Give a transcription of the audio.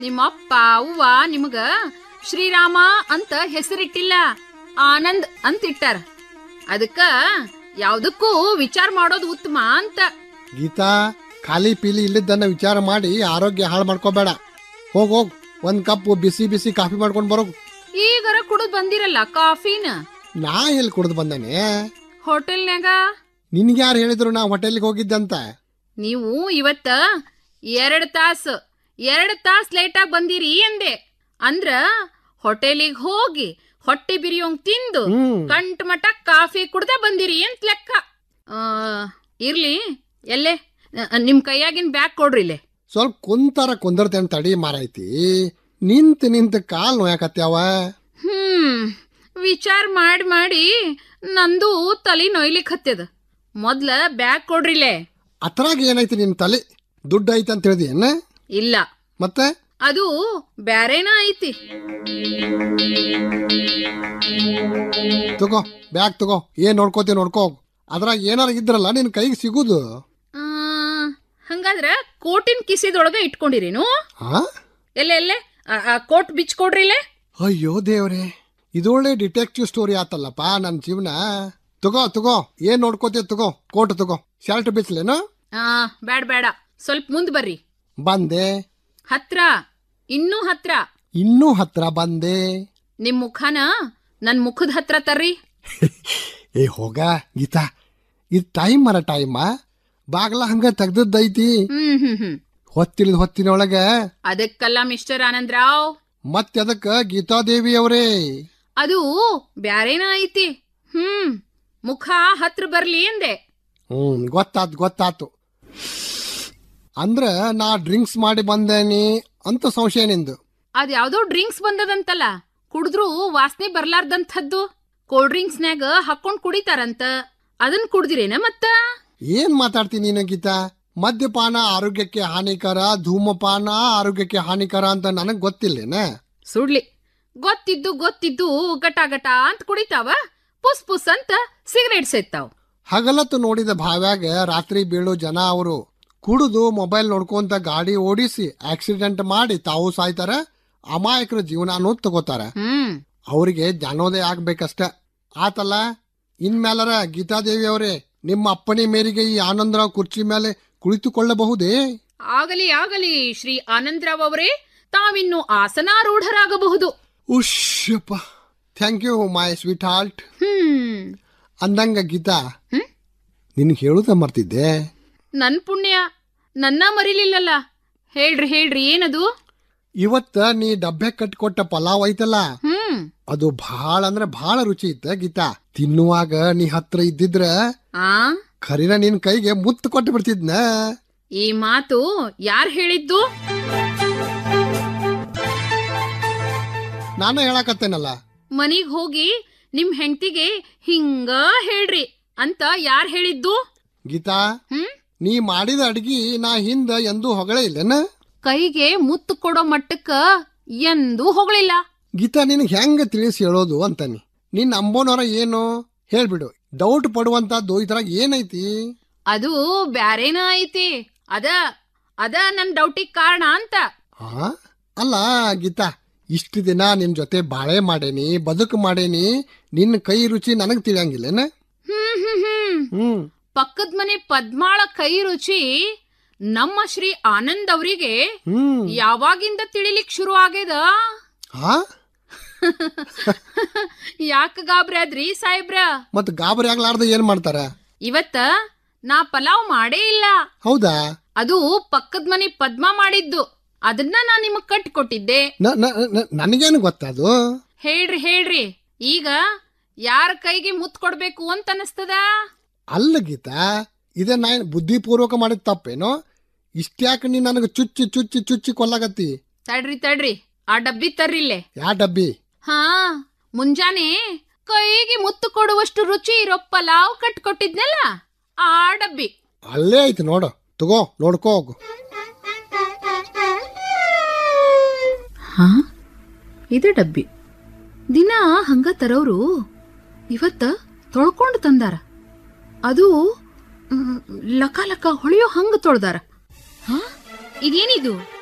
ನಿಮ್ಮಪ್ಪ ಅವ್ವ ನಿಮಗ ಶ್ರೀರಾಮ ಅಂತ ಹೆಸರಿಟ್ಟಿಲ್ಲ ಆನಂದ್ ಅಂತ ಇಟ್ಟಾರ ಅದಕ್ಕ ಯಾವ್ದಕ್ಕೂ ವಿಚಾರ ಮಾಡೋದು ಉತ್ತಮ ಅಂತ ಗೀತಾ ಖಾಲಿ ಪೀಲಿ ಇಲ್ಲಿದ್ದನ್ನ ವಿಚಾರ ಮಾಡಿ ಆರೋಗ್ಯ ಹಾಳು ಮಾಡ್ಕೋಬೇಡ ಹೋಗ್ ಹೋಗ್ ಒಂದ್ ಕಪ್ ಬಿಸಿ ಬಿಸಿ ಕಾಫಿ ಮಾಡ್ಕೊಂಡ್ ಬರೋಗು ಈಗರ ಕುಡಿದ್ ಬಂದಿರಲ್ಲ ಕಾಫಿನ ನಾ ಎಲ್ಲಿ ಕುಡ್ದು ಬಂದಾನೆ ಹೋಟೆಲ್ನ್ಯಾಗ ನಿನ್ಗೆ ಯಾರು ಹೇಳಿದ್ರು ನಾ ಹೋಟೆಲ್ಗೆ ಹೋಗಿದ್ದಂತ ನೀವು ಇವತ್ತ ಎರಡ್ ತಾಸ್ ಎರಡ್ ತಾಸ್ ಲೇಟಾಗಿ ಬಂದಿರಿ ಅಂದೆ ಅಂದ್ರ ಹೋಟೆಲಿಗೆ ಹೋಗಿ ಹೊಟ್ಟೆ ಬಿರಿಯೋಂಗ್ ತಿಂದು ಹ್ಮ್ ಕಂಟ್ ಮಟ ಕಾಫಿ ಕುಡ್ದ ಬಂದಿರಿ ಅಂತ ಲೆಕ್ಕ ಆ, ಇರ್ಲಿ ಎಲ್ಲೇ ಅ, ನಿಮ್ ಕೈಯಾಗಿನ ಬ್ಯಾಗ್ ಕೊಡ್ರಿ ಇಲ್ಲೇ ಸ್ವಲ್ಪ ಕುಂತಾರ ಕುಂದರ್ತೇನೆ ತಡಿ ಮಾರೈತಿ ನಿಂತ ನಿಂತ ಕಾಲ್ ನೋಯಾಕತ್ಯಾವ ಹ್ಮ್ ವಿಚಾರ ಮಾಡಿ ಮಾಡಿ ನಂದು ತಲಿ ನೋಯ್ಲಿಕ್ ಹತ್ತದ ಮೊದ್ಲ ಬ್ಯಾಗ್ ಕೊಡ್ರಿಲೆ ಅದ್ರಾಗ ಏನೈತಿ ನಿನ್ ತಲೆ ದುಡ್ಡು ಐತಿ ಅಂತ ಹೇಳಿದಿ ಏನ ಇಲ್ಲ ಮತ್ತೆ ಅದು ಬ್ಯಾರೇನ ಐತಿ ತಗೋ ಬ್ಯಾಗ್ ತಗೋ ಏನ್ ನೋಡ್ಕೋತಿ ನೋಡ್ಕೋ ಅದ್ರಾಗ ಏನಾರ ಇದ್ರಲ್ಲ ನಿನ್ ಕೈಗೆ ಸಿಗುದು ಆ, ಹಂಗಾದ್ರ ಕೋಟಿನ ಕಿಸಿದೊಳಗ ಇಟ್ಕೊಂಡಿರೇನು ಹಾ ಎಲ್ಲೆ ಎಲ್ಲೆ ಆ, ಆ ಕೋಟ್ ಬಿಚ್ ಕೊಡ್ರಿಲೆ ಅಯ್ಯೋ ದೇವ್ರೆ ಇದೊಳ್ಳೆ ಡಿಟೆಕ್ಟಿವ್ ಸ್ಟೋರಿ ಆತಲ್ಲಪ್ಪ ನನ್ನ ಜೀವನ ತಗೋ ತಗೋ ಏನ್ ನೋಡ್ಕೋತಿ ತಗೋ ಕೋಟ್ ತಗೋ ಶರ್ಟ್ ಬಿಚ್ಲೇನು ಆ ಬ್ಯಾಡ ಬೇಡ ಸ್ವಲ್ಪ ಮುಂದ್ ಬರ್ರಿ ಬಂದೆ ಹತ್ರ ಇನ್ನೂ ಹತ್ರ ಇನ್ನೂ ಹತ್ರ ಬಂದೆ ನಿಮ್ ಮುಖನ ನನ್ ಮುಖದ ಹತ್ರ ತರ್ರಿ ಏ ಹೋಗ ಗೀತಾ ಇದು ಟೈಮ್ ಮರ ಟೈಮ ಬಾಗ್ಲ ಹಂಗ ತೆಗ್ದದ್ದೈತಿ ಹ್ಮ್ ಹ್ಮ್ ಹ್ಮ್ ಹೊತ್ತಿಳಿದ ಹೊತ್ತಿನೊಳಗ ಅದಕ್ಕಲ್ಲ ಮಿಸ್ಟರ್ ಆನಂದ್ರಾವ್ ಮತ್ತೆ ಅದಕ್ಕ ಗೀತಾದೇವಿ ಅವರೇ ಅದು ಬ್ಯಾರೇನ ಐತಿ ಹ್ಮ್ ಮುಖ ಹತ್ರ ಬರ್ಲಿ ಅಂದೆ ಹ್ಮ್ ಗೊತ್ತಾತ್ ಗೊತ್ತಾತು ಅಂದ್ರ ನಾ ಡ್ರಿಂಕ್ಸ್ ಮಾಡಿ ಬಂದೇನಿ ಅಂತ ಸಂಶಯ ನಿಂದು ಅದ್ ಯಾವ್ದೋ ಡ್ರಿಂಕ್ಸ್ ಬಂದದಂತಲ್ಲ ಕುಡಿದ್ರು ವಾಸನೆ ಬರ್ಲಾರ್ದಂಥದ್ದು ಕೋಲ್ಡ್ ಡ್ರಿಂಕ್ಸ್ನ್ಯಾಗ ಹಾಕೊಂಡ್ ಕುಡಿತಾರಂತ ಅದನ್ ಕುಡ್ದಿರೇನ ಮತ್ತ ಏನ್ ಮಾತಾಡ್ತೀನಿ ನೀನು ಗೀತಾ ಮದ್ಯಪಾನ ಆರೋಗ್ಯಕ್ಕೆ ಹಾನಿಕರ ಧೂಮಪಾನ ಆರೋಗ್ಯಕ್ಕೆ ಹಾನಿಕರ ಅಂತ ನನಗ್ ಗೊತ್ತಿಲ್ಲೇನ ಸುಡ್ಲಿ ಗೊತ್ತಿದ್ದು ಗೊತ್ತಿದ್ದು ಗಟ ಗಟ ಅಂತ ಕುಡಿತಾವ ಪುಸ್ ಪುಸ್ ಅಂತ ಸಿಗರೇಟ್ ಸೇತ್ತಾವ್ ಹಗಲತ್ತು ನೋಡಿದ ಭಾವ್ಯಾಗ ರಾತ್ರಿ ಬೀಳೋ ಜನ ಅವರು ಕುಡಿದು ಮೊಬೈಲ್ ನೋಡ್ಕೊಂತ ಗಾಡಿ ಓಡಿಸಿ ಆಕ್ಸಿಡೆಂಟ್ ಮಾಡಿ ತಾವು ಸಾಯ್ತಾರ ಅಮಾಯಕರ ಜೀವನಾನು ತಗೋತಾರ ಹ್ಮ್ ಅವರಿಗೆ ಜ್ಞಾನೋದಯ ಆಗ್ಬೇಕಷ್ಟ ಆತಲ್ಲ ಇನ್ಮೇಲರ ಗೀತಾದೇವಿ ಅವರೇ ನಿಮ್ಮ ಅಪ್ಪಣೆ ಮೇರೆಗೆ ಈ ಆನಂದರಾವ್ ಕುರ್ಚಿ ಮೇಲೆ ಕುಳಿತುಕೊಳ್ಳಬಹುದೇ ಆಗಲಿ ಆಗಲಿ ಶ್ರೀ ಆನಂದ್ರಾವ್ ಅವರೇ ತಾವಿನ್ನು ಆಸನಾರೂಢರಾಗಬಹುದು ಉಶ್ಯಪ್ಪ thank you my sweetheart hmm ಅಂದಂಗ ಗೀತಾ ಹ್ಮ್? ನಿನ್ಗೆ ಹೇಳುದ ಮರ್ತಿದ್ದೆ ನನ್ ಪುಣ್ಯ ನನ್ನ ಮರಿಲಿಲ್ಲಲ್ಲ ಹೇಳ್ರಿ ಹೇಳ್ರಿ ಏನದು ಇವತ್ತ ನೀ ಡಬ್ಬೆ ಕಟ್ಟಿಕೊಟ್ಟ ಪಲಾವ್ ಐತಲ್ಲ ಹ್ಮ್ ಅದು ಭಾಳ ಅಂದ್ರೆ ಭಾಳ ರುಚಿ ಇತ್ತ ಗೀತಾ ತಿನ್ನುವಾಗ ನೀ ಹತ್ರ ಇದ್ದಿದ್ರ ಆ ಖರೀನ ನಿನ್ ಕೈಗೆ ಮುತ್ತು ಕೊಟ್ಟು ಬಿಡ್ತಿದ್ನ ಈ ಮಾತು ಯಾರ್ ಹೇಳಿದ್ದು ನಾನು ಹೇಳಕತ್ತೇನಲ್ಲ ಮನಿಗ್ ಹೋಗಿ ನಿಮ್ ಹೆಂಡತಿಗೆ ಹಿಂಗ ಹೇಳ್ರಿ ಅಂತ ಯಾರ್ ಹೇಳಿದ್ದು ಗೀತಾ ಹ್ಮ್ ನೀ ಮಾಡಿದ ಅಡ್ಗಿ ನಾ ಹಿಂದ ಎಂದೂ ಹೊಗಳೇ ಇಲ್ಲೇನ ಕೈಗೆ ಮುತ್ತು ಕೊಡೋ ಮಟ್ಟಕ್ಕ ಎಂದೂ ಹೊಗಳಿಲ್ಲ ಗೀತಾ ನಿನಗೆ ಹೆಂಗ ತಿಳಿಸಿ ಹೇಳೋದು ಅಂತಾನಿ ನಿನ್ ಅಂಬೋನವರ ಏನು ಹೇಳ್ಬಿಡು ಡೌಟ್ ಪಡುವಂತದ್ದು ಇದ್ರಾಗ ಏನೈತಿ ಅದು ಬ್ಯಾರೇನ ಐತಿ ಅದ ಅದ ನನ್ ಡೌಟಿಗ್ ಕಾರಣ ಅಂತ ಆ ಅಲ್ಲ ಗೀತಾ ಇಷ್ಟು ದಿನ ನಿನ್ ಜೊತೆ ಬಾಳೆ ಮಾಡೇನಿ ಬದುಕು ಮಾಡೇನಿ ನಿನ್ನ ಕೈ ರುಚಿ ನನಗ್ ತಿಳಿಯಂಗಿಲ್ಲೇನ ಹ್ಮ್ ಹ್ಮ್ ಹ್ಮ್ ಹ್ಮ್ ಪಕ್ಕದ ಮನೆ ಪದ್ಮಾಳ ಕೈ ರುಚಿ ನಮ್ಮ ಶ್ರೀ ಆನಂದ್ ಅವರಿಗೆ ಹ್ಮ್ ಯಾವಾಗಿಂದ ತಿಳಿಲಿಕ್ ಶುರು ಆಗ್ಯದ ಹಾ ಯಾಕ ಗಾಬ್ರಿ ಆದ್ರಿ ಸಾಹೇಬ್ರ ಮತ್ ಗಾಬರಿ ಆಗ್ಲಾರ್ದ ಏನ್ ಮಾಡ್ತಾರ ಇವತ್ತ ನಾ ಪಲಾವ್ ಮಾಡೇ ಇಲ್ಲ ಹೌದಾ ಅದು ಪಕ್ಕದ ಮನೆ ಪದ್ಮ ಮಾಡಿದ್ದು ಅದನ್ನ ನಾ ನಿಮಗ್ ಕಟ್ ಕೊಟ್ಟಿದ್ದೆ ನ- ನ- ನ- ನನಗೇನು ಗೊತ್ತದು ಹೇಳ್ರಿ ಹೇಳ್ರಿ ಈಗ ಯಾರ ಕೈಗೆ ಮುತ್ ಕೊಡ್ಬೇಕು ಅಂತ ಅನಸ್ತದ ಅಲ್ಲ ಗೀತಾ ಇದೇ ನಾ ಏನ್ ಬುದ್ಧಿಪೂರ್ವಕ ಮಾಡಿದ ತಪ್ಪೇನೋ ಇಷ್ಟ್ಯಾಕೆ ನೀ ನನಗೆ ಚುಚ್ಚಿ ಚುಚ್ಚಿ ಚುಚ್ಚಿ ಕೊಲ್ಲಾಗತ್ತಿ ತಡ್ರಿ ತಡ್ರಿ ಆ ಡಬ್ಬಿ ತರ್ರಿಲ್ಲೇ ಯಾ ಡಬ್ಬಿ ಹಾ ಮುಂಜಾನೆ ಕೈಗೆ ಮುತ್ತು ಕೊಡುವಷ್ಟು ರುಚಿ ಇರೋ ಪಲಾವ್ ಕಟ್ ಕೊಟ್ಟಿದ್ನಲ್ಲ ಆ ಡಬ್ಬಿ ಅಲ್ಲೇ ಐತಿ ನೋಡು ತಗೋ ನೋಡ್ಕೋ ಹೋಗು ಹಾ ಇದು ಡಬ್ಬಿ ದಿನ ಹಂಗ ತರೋರು ಇವತ್ತ ತೊಳ್ಕೊಂಡು ತಂದಾರ ಅದು ಮ್, ಲಕ ಲಕ ಹೊಳೆಯೋ ಹಂಗ ತೊಳ್ದಾರ ಹಾ ಇದೇನಿದು